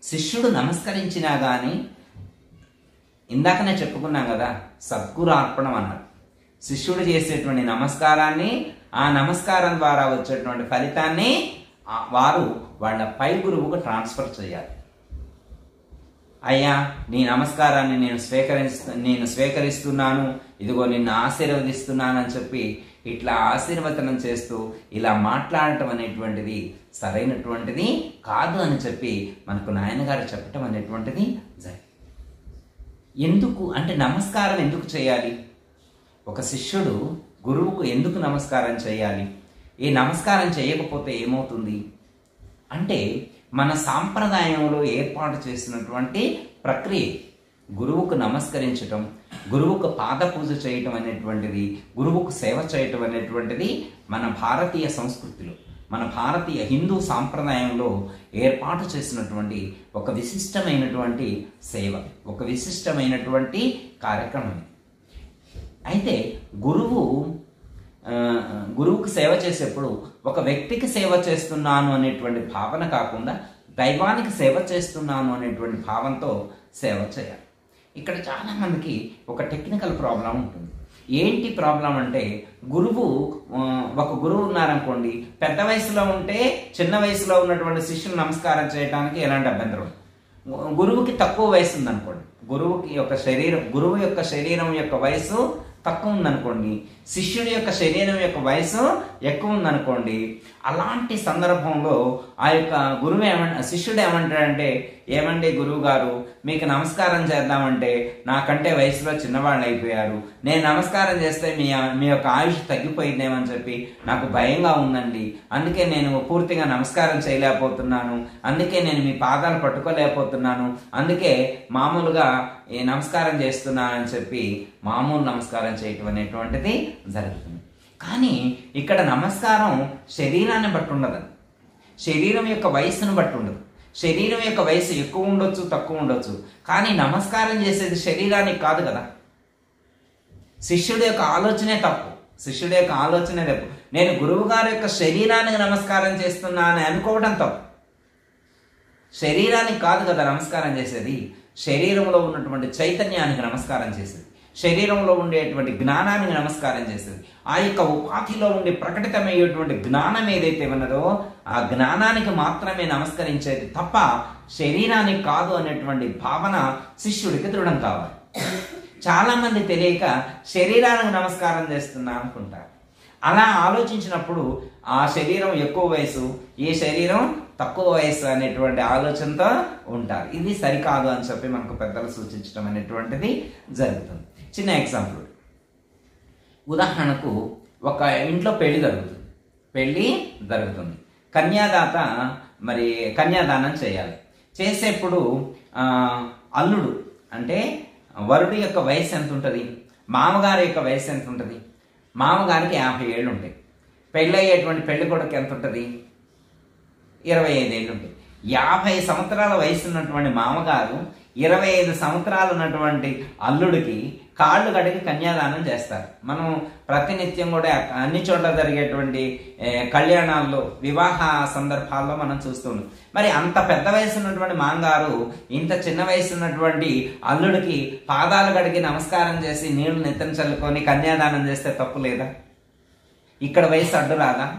శిష్యుడు నమస్కరించినా గాని ఇందాకనే చెప్పుకున్నాం కదా సద్గురు అర్పణం అన్నారు శిష్యుడు చేసేటువంటి నమస్కారాన్ని ఆ నమస్కారం ద్వారా వచ్చేటువంటి ఫలితాన్ని ఆ వారు వాళ్ళ పై గురువుకు ట్రాన్స్ఫర్ చేయాలి అయ్యా నీ నమస్కారాన్ని నేను స్వీకరిస్తు నేను స్వీకరిస్తున్నాను ఇదిగో నిన్ను ఆశీర్వదిస్తున్నాను అని చెప్పి ఇట్లా ఆశీర్వచనం చేస్తూ ఇలా మాట్లాడటం అనేటువంటిది సరైనటువంటిది కాదు అని చెప్పి మనకు నాయనగారు చెప్పటం అనేటువంటిది జరిగింది ఎందుకు అంటే నమస్కారం ఎందుకు చేయాలి ఒక శిష్యుడు గురువుకు ఎందుకు నమస్కారం చేయాలి ఈ నమస్కారం చేయకపోతే ఏమవుతుంది అంటే మన సాంప్రదాయంలో ఏర్పాటు చేసినటువంటి ప్రక్రియ గురువుకు నమస్కరించటం గురువుకు పాద పూజ చేయటం అనేటువంటిది గురువుకు సేవ చేయటం అనేటువంటిది మన భారతీయ సంస్కృతిలో మన భారతీయ హిందూ సాంప్రదాయంలో ఏర్పాటు చేసినటువంటి ఒక విశిష్టమైనటువంటి సేవ ఒక విశిష్టమైనటువంటి కార్యక్రమం అయితే గురువు ఆ, గురువుకు సేవ చేసేప్పుడు ఒక వ్యక్తికి సేవ చేస్తున్నాను అనేటువంటి భావన కాకుండా దైవానికి సేవ చేస్తున్నాను అనేటువంటి భావంతో సేవ చేయాలి ఇక్కడ చాలా మందికి ఒక టెక్నికల్ ప్రాబ్లం ఉంటుంది ఏంటి ప్రాబ్లం అంటే గురువు ఆ, ఒక గురువు ఉన్నారనుకోండి పెద్ద వయసులో ఉంటే చిన్న వయసులో ఉన్నటువంటి శిష్యులు నమస్కారం చేయడానికి ఎలాంటి అభ్యంతరం ఉండదు. గు- గురువుకి తక్కువ వయసు ఉందనుకోండి గురువుకి యొక్క శరీరం గురువు యొక్క శరీరం యొక్క వయసు తక్కువ ఉందనుకోండి శిష్యుడి యొక్క శరీరం యొక్క వయసు ఎక్కువ ఉందనుకోండి అలాంటి సందర్భంలో ఆ యొక్క గురువు ఏమంట శిష్యుడు ఏమంటాడంటే ఏమండి గురువు గారు మీకు నమస్కారం చేద్దామంటే నాకంటే వయసులో చిన్నవాళ్ళు అయిపోయారు నేను నమస్కారం చేస్తే మీ మీ యొక్క ఆయుష్ తగ్గిపోయిందేమని చెప్పి నాకు భయంగా ఉందండి అందుకే నేను పూర్తిగా నమస్కారం చేయలేకపోతున్నాను అందుకే నేను మీ పాదాలు పట్టుకోలేకపోతున్నాను అందుకే మామూలుగా ఈ నమస్కారం చేస్తున్నానని చెప్పి మామూలు నమస్కారం చేయటం అనేటువంటిది జరుగుతుంది కానీ ఇక్కడ నమస్కారం శరీరాన్ని బట్టి ఉండదు శరీరం యొక్క వయసును బట్టి ఉండదు శరీరం యొక్క వయసు ఎక్కువ ఉండొచ్చు తక్కువ ఉండొచ్చు కానీ నమస్కారం చేసేది శరీరానికి కాదు కదా శిష్యుడి యొక్క ఆలోచనే తప్పు శిష్యుడి యొక్క ఆలోచనే తప్పు నేను గురువు గారి యొక్క శరీరానికి నమస్కారం చేస్తున్నానని అనుకోవడం తప్పు శరీరానికి కాదు కదా నమస్కారం చేసేది శరీరంలో ఉన్నటువంటి చైతన్యానికి నమస్కారం చేసేది శరీరంలో ఉండేటువంటి జ్ఞానానికి నమస్కారం చేసేది ఆ యొక్క ఉపాధిలో ఉండి ప్రకటితమయ్యేటువంటి జ్ఞానం ఏదైతే ఉన్నదో ఆ జ్ఞానానికి మాత్రమే నమస్కరించేది తప్ప శరీరానికి కాదు అనేటువంటి భావన శిష్యుడికి దృఢం కావాలి చాలా మంది తెలియక శరీరానికి నమస్కారం చేస్తున్నా అనుకుంటారు అలా ఆలోచించినప్పుడు ఆ శరీరం ఎక్కువ వయసు ఈ శరీరం తక్కువ వయసు అనేటువంటి ఆలోచనతో ఉంటారు ఇది సరికాదు అని చెప్పి మనకు పెద్దలు సూచించడం అనేటువంటిది జరుగుతుంది చిన్న ఎగ్జాంపుల్ ఉదాహరణకు ఒక ఇంట్లో పెళ్లి జరుగుతుంది పెళ్లి జరుగుతుంది కన్యాదాత మరి కన్యాదానం చేయాలి చేసేప్పుడు ఆ, అల్లుడు అంటే వరుడి యొక్క వయసు ఎంత ఉంటుంది మామగారి యొక్క వయసు ఎంత ఉంటుంది మామగారికి యాభై ఏళ్ళు ఉంటాయి పెళ్ళయ్యేటువంటి పెళ్లి కొడుకు ఎంత ఉంటుంది ఇరవై ఐదు ఏళ్ళు ఉంటాయి యాభై సంవత్సరాల వయసు ఉన్నటువంటి మామగారు ఇరవై ఐదు సంవత్సరాలు ఉన్నటువంటి అల్లుడికి కాళ్ళు కడిగి కన్యాదానం చేస్తారు మనం ప్రతినిత్యం కూడా అన్ని చోట్ల జరిగేటువంటి ఏ, కళ్యాణాల్లో వివాహ సందర్భాల్లో మనం చూస్తున్నాం మరి అంత పెద్ద వయసు ఉన్నటువంటి మాంగారు ఇంత చిన్న వయసు ఉన్నటువంటి అల్లుడికి పాదాలు కడిగి నమస్కారం చేసి నీళ్లు నెత్తని చల్లుకొని కన్యాదానం చేస్తే తప్పు లేదా ఇక్కడ వయసు అడ్డు రాదా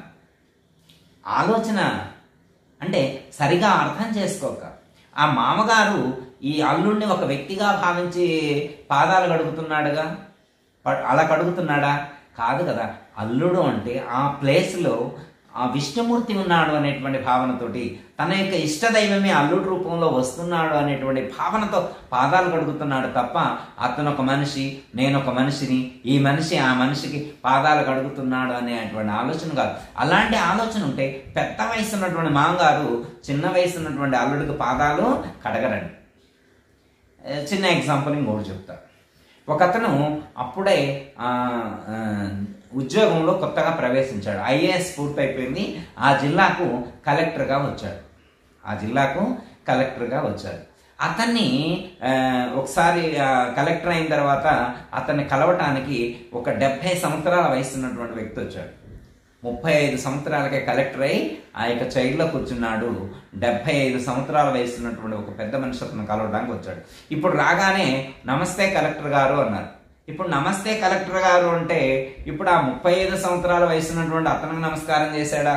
ఆలోచన అంటే సరిగా అర్థం చేసుకోక ఆ మామగారు ఈ అల్లుడిని ఒక వ్యక్తిగా భావించి పాదాలు కడుగుతున్నాడుగా ప- అలా కడుగుతున్నాడా కాదు కదా అల్లుడు అంటే ఆ ప్లేస్లో ఆ విష్ణుమూర్తి ఉన్నాడు అనేటువంటి భావనతోటి తన యొక్క ఇష్టదైవమే అల్లుడు రూపంలో వస్తున్నాడు అనేటువంటి భావనతో పాదాలు కడుగుతున్నాడు తప్ప అతను ఒక మనిషి నేను ఒక మనిషిని ఈ మనిషి ఆ మనిషికి పాదాలు కడుగుతున్నాడు అనేటువంటి ఆలోచన కాదు అలాంటి ఆలోచన ఉంటే పెద్ద వయసు ఉన్నటువంటి మామగారు చిన్న వయసు ఉన్నటువంటి అల్లుడికి పాదాలు కడగరండి ఏ, చిన్న ఎగ్జాంపుల్ ఇంకోటి చెప్తా ఒక అతను అప్పుడే ఆ, ఆ, ఉద్యోగంలో కొత్తగా ప్రవేశించాడు ఐఏఎస్ పూర్తయిపోయింది ఆ జిల్లాకు కలెక్టర్గా వచ్చాడు ఆ జిల్లాకు కలెక్టర్గా వచ్చాడు అతన్ని ఆ, ఒకసారి ఆ, కలెక్టర్ అయిన తర్వాత అతన్ని కలవటానికి ఒక డెబ్భై సంవత్సరాల వయసు ఉన్నటువంటి వ్యక్తి వచ్చాడు ముప్పై ఐదు సంవత్సరాలకే కలెక్టర్ అయి ఆ యొక్క చైర్లో కూర్చున్నాడు డెబ్బై ఐదు సంవత్సరాల వయసు ఉన్నటువంటి ఒక పెద్ద మనిషి అతను కలవడానికి వచ్చాడు ఇప్పుడు రాగానే నమస్తే కలెక్టర్ గారు అన్నారు ఇప్పుడు నమస్తే కలెక్టర్ గారు అంటే ఇప్పుడు ఆ ముప్పై ఐదు సంవత్సరాల వయసు ఉన్నటువంటి అతనికి నమస్కారం చేశాడా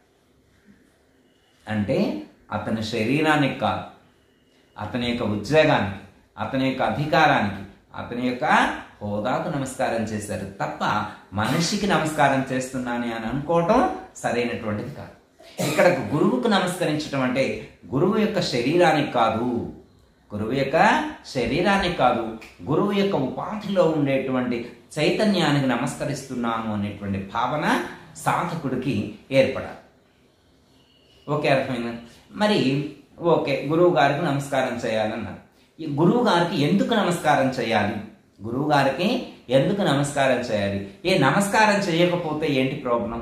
అంటే అతని శరీరానికి కాదు అతని యొక్క ఉద్యోగానికి అతని యొక్క అధికారానికి అతని యొక్క హోదాకు నమస్కారం చేశారు తప్ప మనిషికి నమస్కారం చేస్తున్నాను అని అనుకోవటం సరైనటువంటిది కాదు ఇక్కడ గురువుకు నమస్కరించడం అంటే గురువు యొక్క శరీరానికి కాదు గురువు యొక్క శరీరానికి కాదు గురువు యొక్క ఉపాధిలో ఉండేటువంటి చైతన్యానికి నమస్కరిస్తున్నాను అనేటువంటి భావన సాధకుడికి ఏర్పడాలి ఓకే అర్థమైందా మరి ఓకే గురువు గారికి నమస్కారం చేయాలన్నారు ఈ గురువు గారికి ఎందుకు నమస్కారం చేయాలి గురువు గారికి ఎందుకు నమస్కారం చేయాలి ఏ నమస్కారం చేయకపోతే ఏంటి ప్రాబ్లం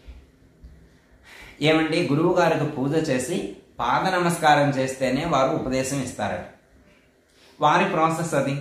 ఏమండి గురువు గారికి పూజ చేసి పాద నమస్కారం చేస్తేనే వారు ఉపదేశం ఇస్తారట వారి ప్రాసెస్ అది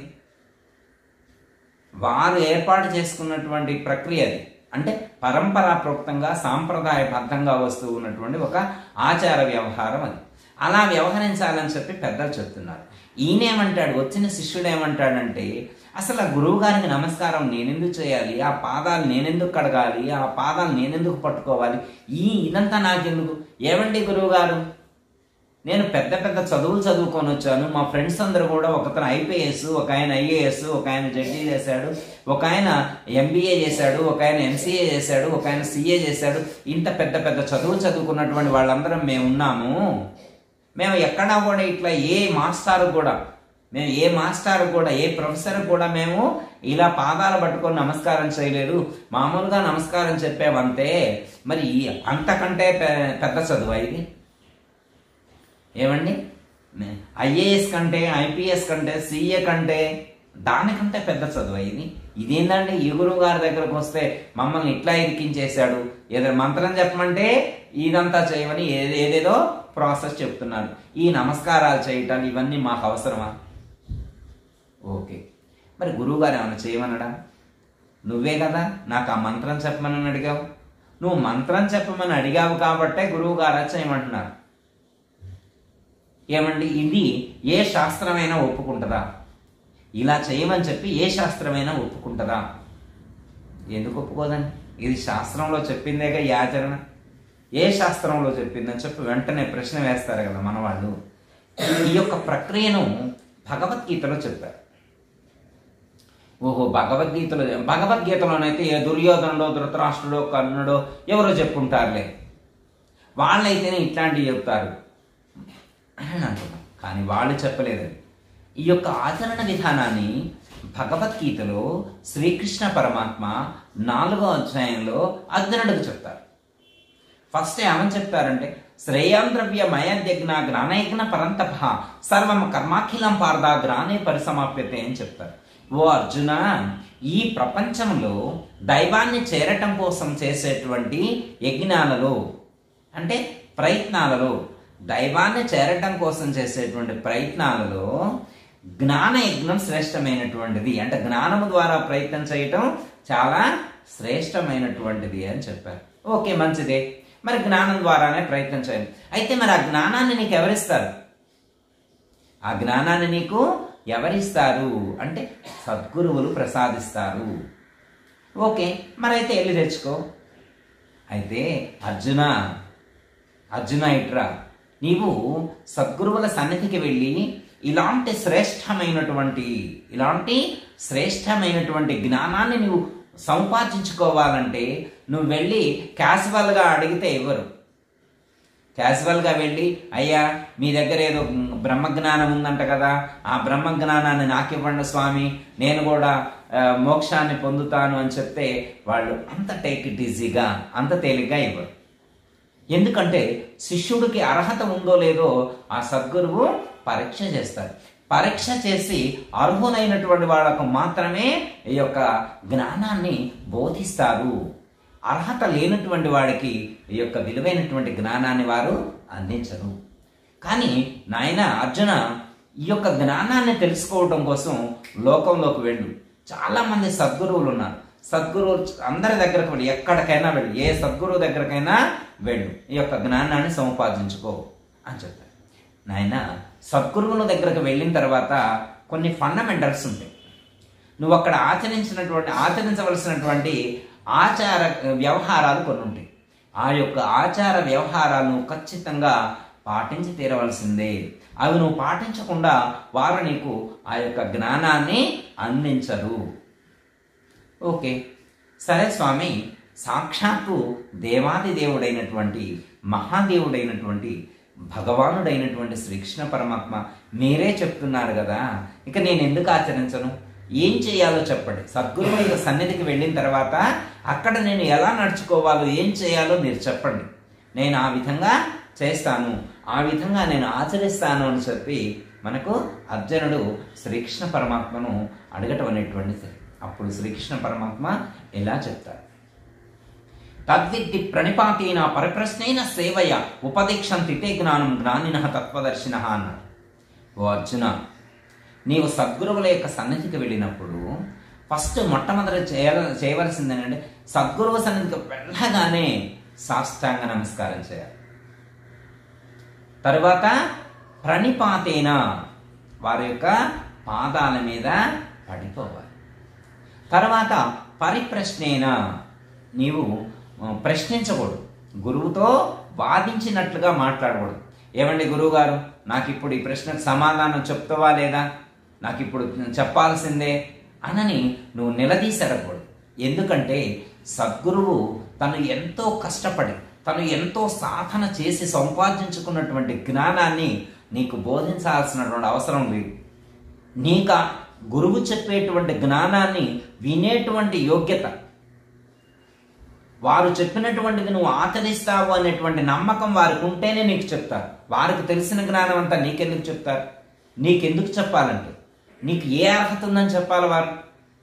వారు ఏర్పాటు చేసుకున్నటువంటి ప్రక్రియ అది అంటే పరంపరాప్రోక్తంగా సాంప్రదాయబద్ధంగా వస్తూ ఉన్నటువంటి ఒక ఆచార వ్యవహారం అది అలా వ్యవహరించాలని చెప్పి పెద్దలు చెప్తున్నారు ఈయనేమంటాడు వచ్చిన శిష్యుడు ఏమంటాడంటే అసలు ఆ గురువు గారికి నమస్కారం నేనెందుకు చేయాలి ఆ పాదాలు నేనెందుకు కడగాలి ఆ పాదాలు నేనెందుకు పట్టుకోవాలి ఈ ఇదంతా నాకెందుకు ఏమండి గురువు గారు నేను పెద్ద పెద్ద చదువులు చదువుకొని వచ్చాను మా ఫ్రెండ్స్ అందరూ కూడా ఒకతను ఐపీఎస్ ఒక ఆయన ఐఏఎస్ ఒక ఆయన జడ్జీ చేశాడు ఒక ఆయన ఎంబీఏ చేశాడు ఒక ఆయన ఎంసీఏ చేశాడు ఒక ఆయన సీఏ చేశాడు ఇంత పెద్ద పెద్ద చదువు చదువుకున్నటువంటి వాళ్ళందరం మేము ఉన్నాము మేము ఎక్కడా కూడా ఇట్లా ఏ మాస్టారు కూడా మేము ఏ మాస్టర్ కూడా ఏ ప్రొఫెసర్ కూడా మేము ఇలా పాదాలు పట్టుకొని నమస్కారం చేయలేదు మామూలుగా నమస్కారం చెప్పామంతే మరి ఈ- అంతకంటే పె- పెద్ద చదువు ఇది ఏమండి ఐఏఎస్ కంటే ఐపీఎస్ కంటే సీఏ కంటే దానికంటే పెద్ద చదువు ఇది ఇదేందండి ఈ గురువు గారి దగ్గరకు వస్తే మమ్మల్ని ఇట్లా ఇరికించేశాడు ఏదో మంత్రం చెప్పమంటే ఇదంతా చేయమని ఏ- ఏదేదో ప్రాసెస్ చెప్తున్నారు ఈ నమస్కారాలు చేయటాలు ఇవన్నీ మాకు అవసరమా ఓకే మరి గురువు గారు ఏమైనా చేయమనడా నువ్వే కదా నాకు ఆ మంత్రం చెప్పమని అడిగావు నువ్వు మంత్రం చెప్పమని అడిగావు కాబట్టే గురువు గారు చేయమంటున్నారు ఏమండి ఇది ఏ శాస్త్రమైనా ఒప్పుకుంటుందా ఇలా చేయమని చెప్పి ఏ శాస్త్రమైనా ఒప్పుకుంటుందా ఎందుకు ఒప్పుకోదండి ఇది శాస్త్రంలో చెప్పిందేగా ఈ ఆచరణ ఏ శాస్త్రంలో చెప్పిందని చెప్పి వెంటనే ప్రశ్న వేస్తారు కదా మన వాళ్ళు ఈ యొక్క ప్రక్రియను భగవద్గీతలో చెప్పారు ఓహో భగవద్గీతలో భగవద్గీతలోనైతే ఏ దుర్యోధనుడో ధృతరాష్ట్రుడో కర్ణుడో ఎవరో చెప్పుకుంటారులే వాళ్ళైతేనే ఇట్లాంటివి చెప్తారు అని అంటున్నాం కానీ వాళ్ళు చెప్పలేదండి ఈ యొక్క ఆచరణ విధానాన్ని భగవద్గీతలో శ్రీకృష్ణ పరమాత్మ నాలుగో అధ్యాయంలో అర్జునుడికి చెప్తారు ఫస్ట్ ఏమని చెప్తారంటే శ్రేయాన్ ద్రవ్య మయజ్ఞ జ్ఞానయజ్ఞ పరంతప సర్వం కర్మాఖిలం పార్ద గ్రానే పరిసమాప్యతే అని చెప్తారు ఓ అర్జున ఈ ప్రపంచంలో దైవాన్ని చేరటం కోసం చేసేటువంటి యజ్ఞాలలో అంటే ప్రయత్నాలలో దైవాన్ని చేరటం కోసం చేసేటువంటి ప్రయత్నాలలో జ్ఞాన యజ్ఞం శ్రేష్టమైనటువంటిది అంటే జ్ఞానము ద్వారా ప్రయత్నం చేయటం చాలా శ్రేష్టమైనటువంటిది అని చెప్పారు ఓకే మంచిదే మరి జ్ఞానం ద్వారానే ప్రయత్నం చేయాలి అయితే మరి ఆ జ్ఞానాన్ని నీకు ఎవరిస్తారు ఆ జ్ఞానాన్ని నీకు ఎవరిస్తారు అంటే సద్గురువులు ప్రసాదిస్తారు ఓకే మరి అయితే వెళ్ళి తెచ్చుకో అయితే అర్జున అర్జున ఇట్రా నీవు సద్గురువుల సన్నిధికి వెళ్ళి ఇలాంటి శ్రేష్టమైనటువంటి ఇలాంటి శ్రేష్టమైనటువంటి జ్ఞానాన్ని నువ్వు సంపాదించుకోవాలంటే నువ్వు వెళ్ళి క్యాజువల్గా అడిగితే ఇవ్వరు క్యాజువల్గా వెళ్ళి అయ్యా మీ దగ్గర ఏదో బ్రహ్మజ్ఞానం ఉందంట కదా ఆ బ్రహ్మజ్ఞానాన్ని నాకు ఇవ్వండి స్వామి నేను కూడా ఆ, మోక్షాన్ని పొందుతాను అని చెప్తే వాళ్ళు అంత టేక్ ఇట్ ఈజీగా అంత తేలిగ్గా ఇవ్వరు ఎందుకంటే శిష్యుడికి అర్హత ఉందో లేదో ఆ సద్గురువు పరీక్ష చేస్తారు పరీక్ష చేసి అర్హులైనటువంటి వాళ్ళకు మాత్రమే ఈ యొక్క జ్ఞానాన్ని బోధిస్తారు అర్హత లేనటువంటి వాడికి ఈ యొక్క విలువైనటువంటి జ్ఞానాన్ని వారు అందించరు కానీ నాయన అర్జున ఈ యొక్క జ్ఞానాన్ని తెలుసుకోవటం కోసం లోకంలోకి వెళ్ళు చాలా మంది సద్గురువులు ఉన్నారు సద్గురు అందరి దగ్గరకు వెళ్ళి ఎక్కడికైనా వెళ్ళి ఏ సద్గురువు దగ్గరకైనా వెళ్ళు ఈ యొక్క జ్ఞానాన్ని సముపార్జించుకో అని చెప్తారు నాయన సద్గురువుల దగ్గరకు వెళ్ళిన తర్వాత కొన్ని ఫండమెంటల్స్ ఉంటాయి నువ్వు అక్కడ ఆచరించినటువంటి ఆచరించవలసినటువంటి ఆచార వ్యవహారాలు కొన్ని ఉంటాయి ఆ యొక్క ఆచార వ్యవహారాలను ఖచ్చితంగా పాటించి తీరవలసిందే అవి నువ్వు పాటించకుండా వారు నీకు ఆ యొక్క జ్ఞానాన్ని అందించరు ఓకే సరే స్వామి సాక్షాత్తు దేవాది దేవుడైనటువంటి మహాదేవుడైనటువంటి భగవానుడైనటువంటి శ్రీకృష్ణ పరమాత్మ మీరే చెప్తున్నారు కదా ఇక నేను ఎందుకు ఆచరించను ఏం చేయాలో చెప్పండి సద్గురువు యొక్క సన్నిధికి వెళ్ళిన తర్వాత అక్కడ నేను ఎలా నడుచుకోవాలో ఏం చేయాలో మీరు చెప్పండి నేను ఆ విధంగా చేస్తాను ఆ విధంగా నేను ఆచరిస్తాను అని చెప్పి మనకు అర్జునుడు శ్రీకృష్ణ పరమాత్మను అడగటం అనేటువంటిది అప్పుడు శ్రీకృష్ణ పరమాత్మ ఇలా చెప్తారు తద్విద్ది ప్రణిపాతేన పరిప్రశ్నైన సేవయ ఉపదీక్షంతి తే జ్ఞానం జ్ఞానిన తత్వదర్శిన అన్నాడు ఓ అర్జున నీవు సద్గురువుల యొక్క సన్నిధికి వెళ్ళినప్పుడు ఫస్ట్ మొట్టమొదటి చేయ చేయవలసింది ఏంటంటే సద్గురువు సన్నిధికి వెళ్ళగానే సాష్టాంగ నమస్కారం చేయాలి తరువాత ప్రణిపాతేన వారి యొక్క పాదాల మీద పడిపోవాలి తర్వాత పరిప్రశ్నేన నీవు ఆ, ప్రశ్నించకూడదు గురువుతో వాదించినట్లుగా మాట్లాడకూడదు ఏమండి గురువు గారు నాకు ఇప్పుడు ఈ ప్రశ్నకు సమాధానం చెప్తావా లేదా నాకు ఇప్పుడు చెప్పాల్సిందే అనని నువ్వు నిలదీసి అడగకూడదు ఎందుకంటే సద్గురువు తను ఎంతో కష్టపడి తను ఎంతో సాధన చేసి సంపాదించుకున్నటువంటి జ్ఞానాన్ని నీకు బోధించాల్సినటువంటి అవసరం లేదు నీక గురువు చెప్పేటువంటి జ్ఞానాన్ని వినేటువంటి యోగ్యత వారు చెప్పినటువంటిది నువ్వు ఆచరిస్తావు అనేటువంటి నమ్మకం వారికి ఉంటేనే నీకు చెప్తారు వారికి తెలిసిన జ్ఞానం అంతా నీకెందుకు చెప్తారు నీకెందుకు చెప్పాలంటే నీకు ఏ అర్హత ఉందని చెప్పాలి వారు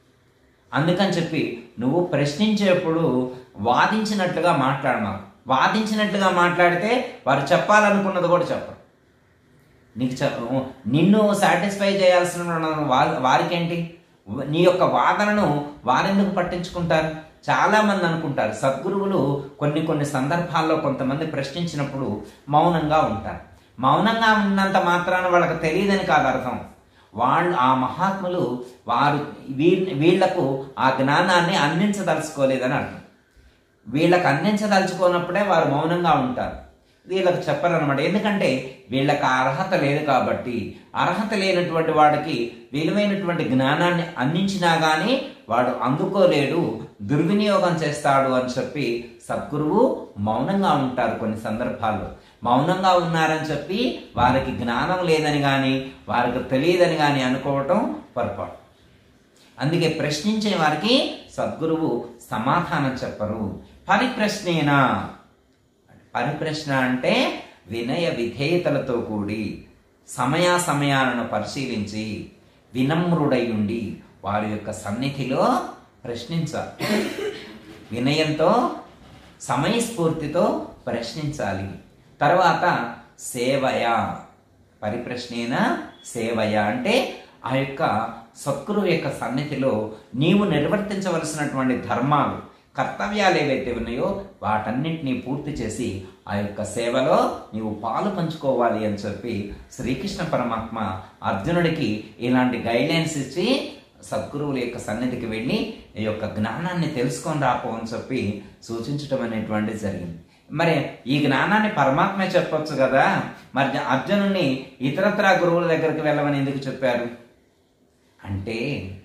అందుకని చెప్పి నువ్వు ప్రశ్నించేప్పుడు వాదించినట్లుగా మాట్లాడమా వాదించినట్లుగా మాట్లాడితే వారు చెప్పాలనుకున్నది కూడా చెప్పరు నీకు చెప్ నిన్ను సాటిస్ఫై చేయాల్సిన వా- వారికేంటి నీ యొక్క వాదనను వారెందుకు పట్టించుకుంటారు చాలా మంది అనుకుంటారు సద్గురువులు కొన్ని కొన్ని సందర్భాల్లో కొంతమంది ప్రశ్నించినప్పుడు మౌనంగా ఉంటారు మౌనంగా ఉన్నంత మాత్రాన వాళ్ళకి తెలియదని కాదు అర్థం వాళ్ళు ఆ మహాత్ములు వారు వీ- వీళ్లకు ఆ జ్ఞానాన్ని అందించదలుచుకోలేదని అర్థం వీళ్ళకి అందించదలుచుకోనప్పుడే వారు మౌనంగా ఉంటారు వీళ్ళకి చెప్పరనమాట ఎందుకంటే వీళ్ళకి ఆ అర్హత లేదు కాబట్టి అర్హత లేనటువంటి వాడికి విలువైనటువంటి జ్ఞానాన్ని అందించినా కానీ వాడు అందుకోలేడు దుర్వినియోగం చేస్తాడు అని చెప్పి సద్గురువు మౌనంగా ఉంటారు కొన్ని సందర్భాల్లో మౌనంగా ఉన్నారని చెప్పి వారికి జ్ఞానం లేదని కానీ వారికి తెలియదని కానీ అనుకోవటం పొరపాటు అందుకే ప్రశ్నించే వారికి సద్గురువు సమాధానం చెప్పరు పరిప్రశ్నేనా పరిప్రశ్న అంటే వినయ విధేయతలతో కూడి సమయా సమయాలను పరిశీలించి వినమ్రుడై ఉండి వారి యొక్క సన్నిధిలో ప్రశ్నించాలి వినయంతో సమయస్ఫూర్తితో ప్రశ్నించాలి తర్వాత సేవయ పరిప్రశ్నేన సేవయ అంటే ఆ యొక్క సద్గురువు యొక్క సన్నిధిలో నీవు నిర్వర్తించవలసినటువంటి ధర్మాలు కర్తవ్యాలు ఏవైతే ఉన్నాయో వాటన్నిటినీ పూర్తి చేసి ఆ యొక్క సేవలో నీవు పాలు పంచుకోవాలి అని చెప్పి శ్రీకృష్ణ పరమాత్మ అర్జునుడికి ఇలాంటి గైడ్లైన్స్ ఇచ్చి సద్గురువుల యొక్క సన్నిధికి వెళ్ళి ఈ యొక్క జ్ఞానాన్ని తెలుసుకొని రాపో అని చెప్పి సూచించటం అనేటువంటిది జరిగింది మరి ఈ జ్ఞానాన్ని పరమాత్మే చెప్పొచ్చు కదా మరి అర్జునుడిని ఇతరత్రా గురువుల దగ్గరికి వెళ్ళమని ఎందుకు చెప్పారు అంటే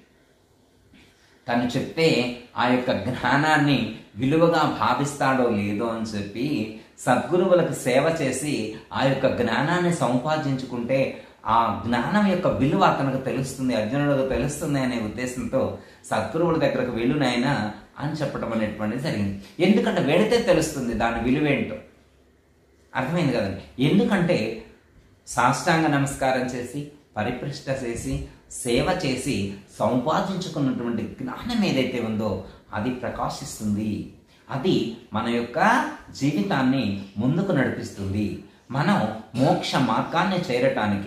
తను చెప్తే ఆ యొక్క జ్ఞానాన్ని విలువగా భావిస్తాడో లేదో అని చెప్పి సద్గురువులకు సేవ చేసి ఆ యొక్క జ్ఞానాన్ని సంపాదించుకుంటే ఆ జ్ఞానం యొక్క విలువ అతనికి తెలుస్తుంది అర్జునుడికి తెలుస్తుంది అనే ఉద్దేశంతో సద్గురువుల దగ్గరకు వెళ్ళునైనా అని చెప్పడం అనేటువంటిది జరిగింది ఎందుకంటే వెళితే తెలుస్తుంది దాని విలువేంటో అర్థమైంది కదండి ఎందుకంటే సాష్టాంగ నమస్కారం చేసి పరిపృష్ట చేసి సేవ చేసి సంపాదించుకున్నటువంటి జ్ఞానం ఏదైతే ఉందో అది ప్రకాశిస్తుంది అది మన యొక్క జీవితాన్ని ముందుకు నడిపిస్తుంది మనం మోక్ష మార్గాన్ని చేరటానికి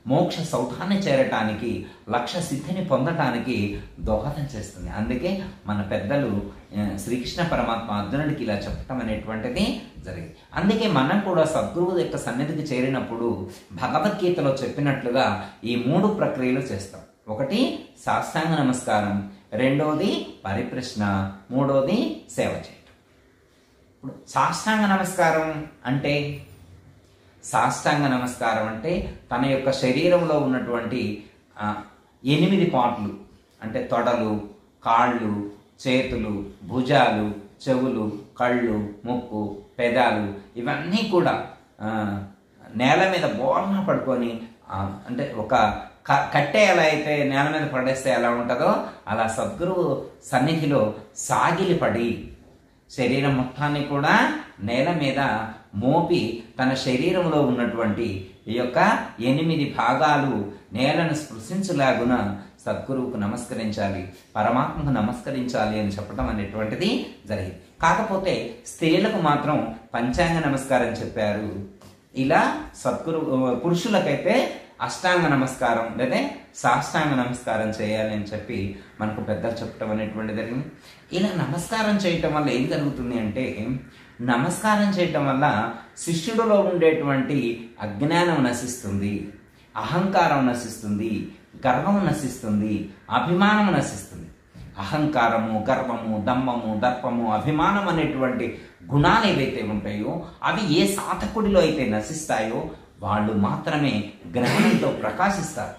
మోక్ష సౌధాన్ని చేరటానికి లక్ష్య సిద్ధిని పొందటానికి దోహదం చేస్తుంది అందుకే మన పెద్దలు ఆ, శ్రీకృష్ణ పరమాత్మ అర్జునుడికి ఇలా చెప్పటం అనేటువంటిది జరిగింది అందుకే మనం కూడా సద్గురువు యొక్క సన్నిధికి చేరినప్పుడు భగవద్గీతలో చెప్పినట్లుగా ఈ మూడు ప్రక్రియలు చేస్తాం ఒకటి సాష్టాంగ నమస్కారం రెండోది పరిప్రశ్న మూడోది సేవ చేయటం ఇప్పుడు సాష్టాంగ నమస్కారం అంటే సాష్టాంగ నమస్కారం అంటే తన యొక్క శరీరంలో ఉన్నటువంటి ఆ, ఎనిమిది పార్ట్లు అంటే తొడలు కాళ్ళు చేతులు భుజాలు చెవులు కళ్ళు ముక్కు పెదాలు ఇవన్నీ కూడా ఆ, నేల మీద బోర్న పడుకొని ఆ, అంటే ఒక క- కట్టె ఎలా అయితే నేల మీద పడేస్తే ఎలా ఉంటుందో అలా సద్గురువు సన్నిధిలో సాగిలి పడి శరీరం మొత్తాన్ని కూడా నేల మీద మోపి తన శరీరంలో ఉన్నటువంటి ఈ యొక్క ఎనిమిది భాగాలు నేలను స్పృశించలాగున సద్గురువుకు నమస్కరించాలి పరమాత్మకు నమస్కరించాలి అని చెప్పడం అనేటువంటిది జరిగింది కాకపోతే స్త్రీలకు మాత్రం పంచాంగ నమస్కారం చెప్పారు ఇలా సద్గురు పురుషులకైతే అష్టాంగ నమస్కారం లేదా సాష్టాంగ నమస్కారం చేయాలి అని చెప్పి మనకు పెద్దలు చెప్పడం అనేటువంటి జరిగింది ఇలా నమస్కారం చేయటం వల్ల ఏం జరుగుతుంది అంటే నమస్కారం చేయటం వల్ల శిష్యుడిలో ఉండేటువంటి అజ్ఞానం నశిస్తుంది అహంకారం నశిస్తుంది గర్వం నశిస్తుంది అభిమానం నశిస్తుంది అహంకారము గర్వము దమ్మము దర్పము అభిమానం అనేటువంటి గుణాలు ఏవైతే ఉంటాయో అవి ఏ సాధకుడిలో అయితే నశిస్తాయో వాళ్ళు మాత్రమే జ్ఞానంతో ప్రకాశిస్తారు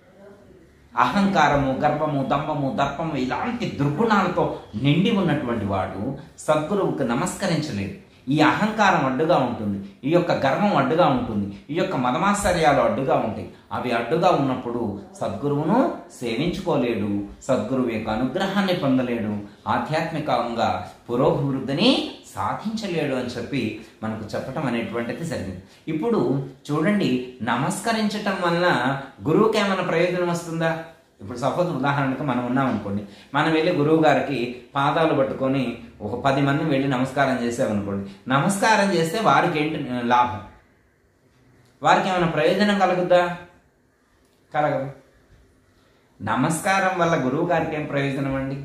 అహంకారము గర్వము దంభము దర్పము ఇలాంటి దుర్గుణాలతో నిండి ఉన్నటువంటి వాడు సద్గురువుకు నమస్కరించలేడు ఈ అహంకారం అడ్డుగా ఉంటుంది ఈ యొక్క గర్వం అడ్డుగా ఉంటుంది ఈ యొక్క మదమాశ్చర్యాలు అడ్డుగా ఉంటాయి అవి అడ్డుగా ఉన్నప్పుడు సద్గురువును సేవించుకోలేడు సద్గురువు యొక్క అనుగ్రహాన్ని పొందలేడు ఆధ్యాత్మికంగా పురోభివృద్ధిని సాధించలేడు అని చెప్పి మనకు చెప్పటం అనేటువంటిది జరిగింది ఇప్పుడు చూడండి నమస్కరించటం వలన గురువుకి ఏమైనా ప్రయోజనం వస్తుందా ఇప్పుడు సపోజ్ ఉదాహరణకు మనం ఉన్నాం అనుకోండి మనం వెళ్ళి గురువు గారికి పాదాలు పట్టుకొని ఒక పది మంది వెళ్ళి నమస్కారం చేసామనుకోండి నమస్కారం చేస్తే వారికి ఏంటి లాభం వారికి ఏమైనా ప్రయోజనం కలుగుద్దా కలగదు నమస్కారం వల్ల గురువు గారికి ఏం ప్రయోజనం అండి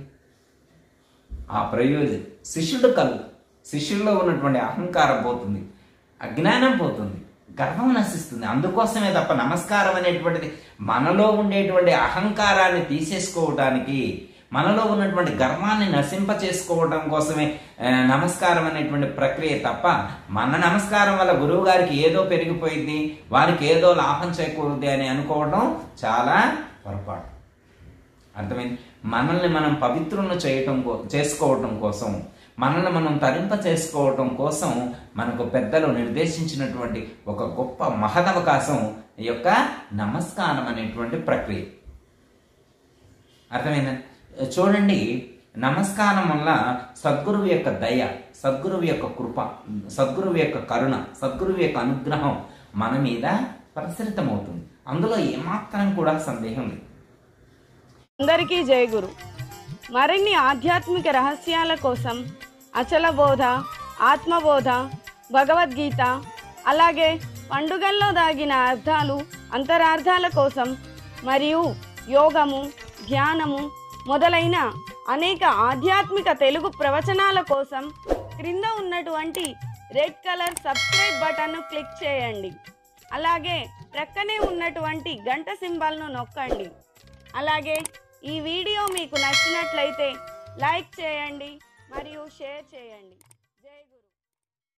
ఆ ప్రయోజనం శిష్యుడు కలుగు శిష్యుల్లో ఉన్నటువంటి అహంకారం పోతుంది అజ్ఞానం పోతుంది గర్వం నశిస్తుంది అందుకోసమే తప్ప నమస్కారం అనేటువంటిది మనలో ఉండేటువంటి అహంకారాన్ని తీసేసుకోవడానికి మనలో ఉన్నటువంటి గర్వాన్ని నశింప చేసుకోవడం కోసమే ఆ, నమస్కారం అనేటువంటి ప్రక్రియ తప్ప మన నమస్కారం వల్ల గురువు గారికి ఏదో పెరిగిపోయింది వారికి ఏదో లాభం చేకూరుద్ది అని అనుకోవడం చాలా పొరపాటు అర్థమైంది మనల్ని మనం పవిత్రులను చేయటం కో- చేసుకోవటం కోసం మనల్ని మనం తరింప చేసుకోవటం కోసం మనకు పెద్దలు నిర్దేశించినటువంటి ఒక గొప్ప మహదవకాశం ఈ యొక్క నమస్కారం అనేటువంటి ప్రక్రియ అర్థమైందండి చూడండి నమస్కారం వల్ల సద్గురువు యొక్క దయ సద్గురువు యొక్క కృప సద్గురువు యొక్క కరుణ సద్గురువు యొక్క అనుగ్రహం మన మీద ప్రసరితమవుతుంది అందులో ఏమాత్రం కూడా సందేహం లేదు అందరికీ జయ గురు మరిన్ని ఆధ్యాత్మిక రహస్యాల కోసం అచల బోధ ఆత్మబోధ భగవద్గీత అలాగే పండుగల్లో దాగిన అర్థాలు అంతరార్థాల కోసం మరియు యోగము ధ్యానము మొదలైన అనేక ఆధ్యాత్మిక తెలుగు ప్రవచనాల కోసం క్రింద ఉన్నటువంటి రెడ్ కలర్ సబ్స్క్రైబ్ బటన్ను క్లిక్ చేయండి అలాగే ప్రక్కనే ఉన్నటువంటి గంట సింబల్ను నొక్కండి అలాగే ఈ వీడియో మీకు నచ్చినట్లయితే లైక్ చేయండి మరియు షేర్ చేయండి